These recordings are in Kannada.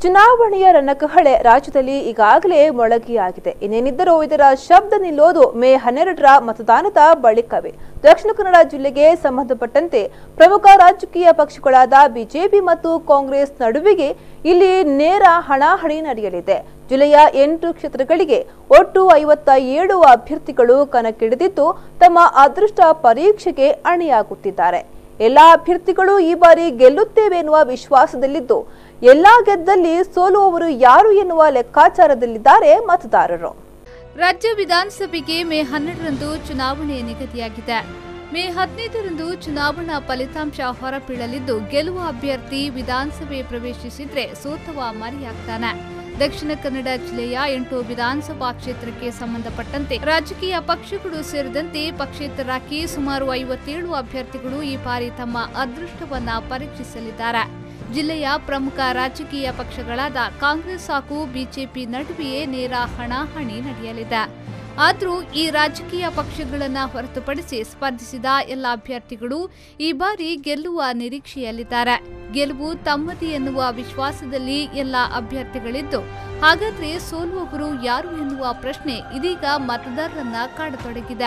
ಚುನಾವಣೆಯ ರಣಕಹಳೆ ರಾಜ್ಯದಲ್ಲಿ ಈಗಾಗಲೇ ಮೊಳಗಿಯಾಗಿದೆ ಇನ್ನೇನಿದ್ದರೂ ಇದರ ಶಬ್ದ ನಿಲ್ಲೋದು ಮೇ ಹನ್ನೆರಡರ ಮತದಾನದ ಬಳಿಕವೇ ದಕ್ಷಿಣ ಕನ್ನಡ ಜಿಲ್ಲೆಗೆ ಸಂಬಂಧಪಟ್ಟಂತೆ ಪ್ರಮುಖ ರಾಜಕೀಯ ಪಕ್ಷಗಳಾದ ಬಿಜೆಪಿ ಮತ್ತು ಕಾಂಗ್ರೆಸ್ ನಡುವಿಗೆ ಇಲ್ಲಿ ನೇರ ಹಣಾಹಣಿ ನಡೆಯಲಿದೆ ಜಿಲ್ಲೆಯ ಎಂಟು ಕ್ಷೇತ್ರಗಳಿಗೆ ಒಟ್ಟು ಐವತ್ತ ಏಳು ಅಭ್ಯರ್ಥಿಗಳು ಕಣಕ್ಕಿಳಿದಿದ್ದು ತಮ್ಮ ಅದೃಷ್ಟ ಪರೀಕ್ಷೆಗೆ ಅಣಿಯಾಗುತ್ತಿದ್ದಾರೆ ಎಲ್ಲಾ ಅಭ್ಯರ್ಥಿಗಳು ಈ ಬಾರಿ ಗೆಲ್ಲುತ್ತೇವೆ ಎನ್ನುವ ವಿಶ್ವಾಸದಲ್ಲಿದ್ದು ಎಲ್ಲಾ ಗೆದ್ದಲ್ಲಿ ಸೋಲುವವರು ಯಾರು ಎನ್ನುವ ಲೆಕ್ಕಾಚಾರದಲ್ಲಿದ್ದಾರೆ ಮತದಾರರು ರಾಜ್ಯ ವಿಧಾನಸಭೆಗೆ ಮೇ ಹನ್ನೆರಡರಂದು ಚುನಾವಣೆ ನಿಗದಿಯಾಗಿದೆ ಮೇ ಹದಿನೈದರಂದು ಚುನಾವಣಾ ಫಲಿತಾಂಶ ಹೊರಬೀಳಲಿದ್ದು ಗೆಲುವ ಅಭ್ಯರ್ಥಿ ವಿಧಾನಸಭೆ ಪ್ರವೇಶಿಸಿದ್ರೆ ಸೋತವ ಮರೆಯಾಗ್ತಾನೆ ದಕ್ಷಿಣ ಕನ್ನಡ ಜಿಲ್ಲೆಯ ಎಂಟು ವಿಧಾನಸಭಾ ಕ್ಷೇತ್ರಕ್ಕೆ ಸಂಬಂಧಪಟ್ಟಂತೆ ರಾಜಕೀಯ ಪಕ್ಷಗಳು ಸೇರಿದಂತೆ ಪಕ್ಷೇತರರಾಗಿ ಸುಮಾರು ಐವತ್ತೇಳು ಅಭ್ಯರ್ಥಿಗಳು ಈ ಬಾರಿ ತಮ್ಮ ಅದೃಷ್ಟವನ್ನ ಪರೀಕ್ಷಿಸಲಿದ್ದಾರೆ ಜಿಲ್ಲೆಯ ಪ್ರಮುಖ ರಾಜಕೀಯ ಪಕ್ಷಗಳಾದ ಕಾಂಗ್ರೆಸ್ ಹಾಗೂ ಬಿಜೆಪಿ ನಡುವೆಯೇ ನೇರ ಹಣಾಹಣಿ ನಡೆಯಲಿದೆ ಆದರೂ ಈ ರಾಜಕೀಯ ಪಕ್ಷಗಳನ್ನ ಹೊರತುಪಡಿಸಿ ಸ್ಪರ್ಧಿಸಿದ ಎಲ್ಲ ಅಭ್ಯರ್ಥಿಗಳು ಈ ಬಾರಿ ಗೆಲ್ಲುವ ನಿರೀಕ್ಷೆಯಲ್ಲಿದ್ದಾರೆ ಗೆಲುವು ತಮ್ಮದೇ ಎನ್ನುವ ವಿಶ್ವಾಸದಲ್ಲಿ ಎಲ್ಲ ಅಭ್ಯರ್ಥಿಗಳಿದ್ದು ಹಾಗಾದ್ರೆ ಸೋಲುವವರು ಯಾರು ಎನ್ನುವ ಪ್ರಶ್ನೆ ಇದೀಗ ಮತದಾರರನ್ನ ಕಾಡತೊಡಗಿದೆ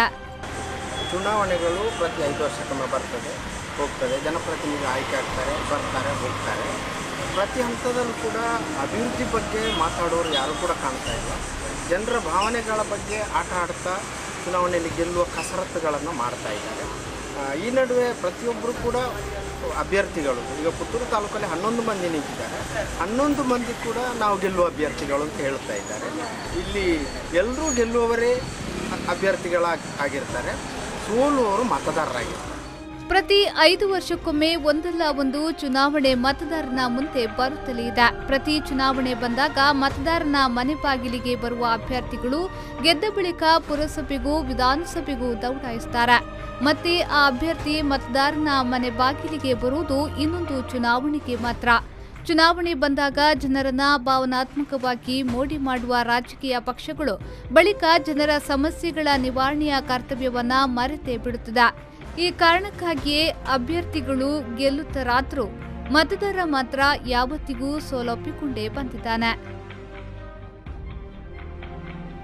ಚುನಾವಣೆಗಳು ಪ್ರತಿ ಐದು ವರ್ಷಕ್ಕೊಮ್ಮೆ ಬರ್ತದೆ ಹೋಗ್ತದೆ ಜನಪ್ರತಿನಿಧಿ ಆಯ್ಕೆ ಆಗ್ತಾರೆ ಬರ್ತಾರೆ ಹೋಗ್ತಾರೆ ಪ್ರತಿ ಹಂತದಲ್ಲೂ ಕೂಡ ಅಭಿವೃದ್ಧಿ ಬಗ್ಗೆ ಮಾತಾಡೋರು ಯಾರು ಕೂಡ ಕಾಣ್ತಾ ಇಲ್ಲ ಜನರ ಭಾವನೆಗಳ ಬಗ್ಗೆ ಆಟ ಆಡ್ತಾ ಚುನಾವಣೆಯಲ್ಲಿ ಗೆಲ್ಲುವ ಕಸರತ್ತುಗಳನ್ನು ಮಾಡ್ತಾ ಇದ್ದಾರೆ ಆ, ಈ ನಡುವೆ ಪ್ರತಿಯೊಬ್ಬರು ಕೂಡ ಅಭ್ಯರ್ಥಿಗಳು ಈಗ ಪುತ್ತೂರು ತಾಲೂಕಲ್ಲಿ ಹನ್ನೊಂದು ಮಂದಿ ನಿಂತಿದ್ದಾರೆ ಹನ್ನೊಂದು ಮಂದಿ ಕೂಡ ನಾವು ಗೆಲ್ಲುವ ಅಭ್ಯರ್ಥಿಗಳು ಅಂತ ಹೇಳ್ತಾ ಇದ್ದಾರೆ ಇಲ್ಲಿ ಎಲ್ಲರೂ ಗೆಲ್ಲುವವರೇ ಅಭ್ಯರ್ಥಿಗಳಾಗಿ ಆಗಿರ್ತಾರೆ ಸೋಲುವವರು ಮತದಾರರಾಗಿರ್ತಾರೆ ಪ್ರತಿ ಐದು ವರ್ಷಕ್ಕೊಮ್ಮೆ ಒಂದಲ್ಲ ಒಂದು ಚುನಾವಣೆ ಮತದಾರನ ಮುಂದೆ ಬರುತ್ತಲೇ ಇದೆ ಪ್ರತಿ ಚುನಾವಣೆ ಬಂದಾಗ ಮತದಾರನ ಮನೆ ಬಾಗಿಲಿಗೆ ಬರುವ ಅಭ್ಯರ್ಥಿಗಳು ಗೆದ್ದ ಬಳಿಕ ಪುರಸಭೆಗೂ ವಿಧಾನಸಭೆಗೂ ದೌಡಾಯಿಸ್ತಾರೆ ಮತ್ತೆ ಆ ಅಭ್ಯರ್ಥಿ ಮತದಾರನ ಮನೆ ಬಾಗಿಲಿಗೆ ಬರುವುದು ಇನ್ನೊಂದು ಚುನಾವಣೆಗೆ ಮಾತ್ರ ಚುನಾವಣೆ ಬಂದಾಗ ಜನರನ್ನ ಭಾವನಾತ್ಮಕವಾಗಿ ಮೋಡಿ ಮಾಡುವ ರಾಜಕೀಯ ಪಕ್ಷಗಳು ಬಳಿಕ ಜನರ ಸಮಸ್ಯೆಗಳ ನಿವಾರಣೆಯ ಕರ್ತವ್ಯವನ್ನ ಮರೆತೇ ಬಿಡುತ್ತದೆ ಈ ಕಾರಣಕ್ಕಾಗಿಯೇ ಅಭ್ಯರ್ಥಿಗಳು ಗೆಲ್ಲುತ್ತರಾದ್ರೂ ಮತದಾರ ಮಾತ್ರ ಯಾವತ್ತಿಗೂ ಸೋಲೊಪ್ಪಿಕೊಂಡೇ ಬಂದಿದ್ದಾನೆ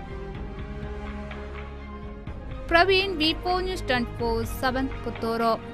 ಪ್ರವೀಣ್ ವಿಪೋ news twenty four seven Puttur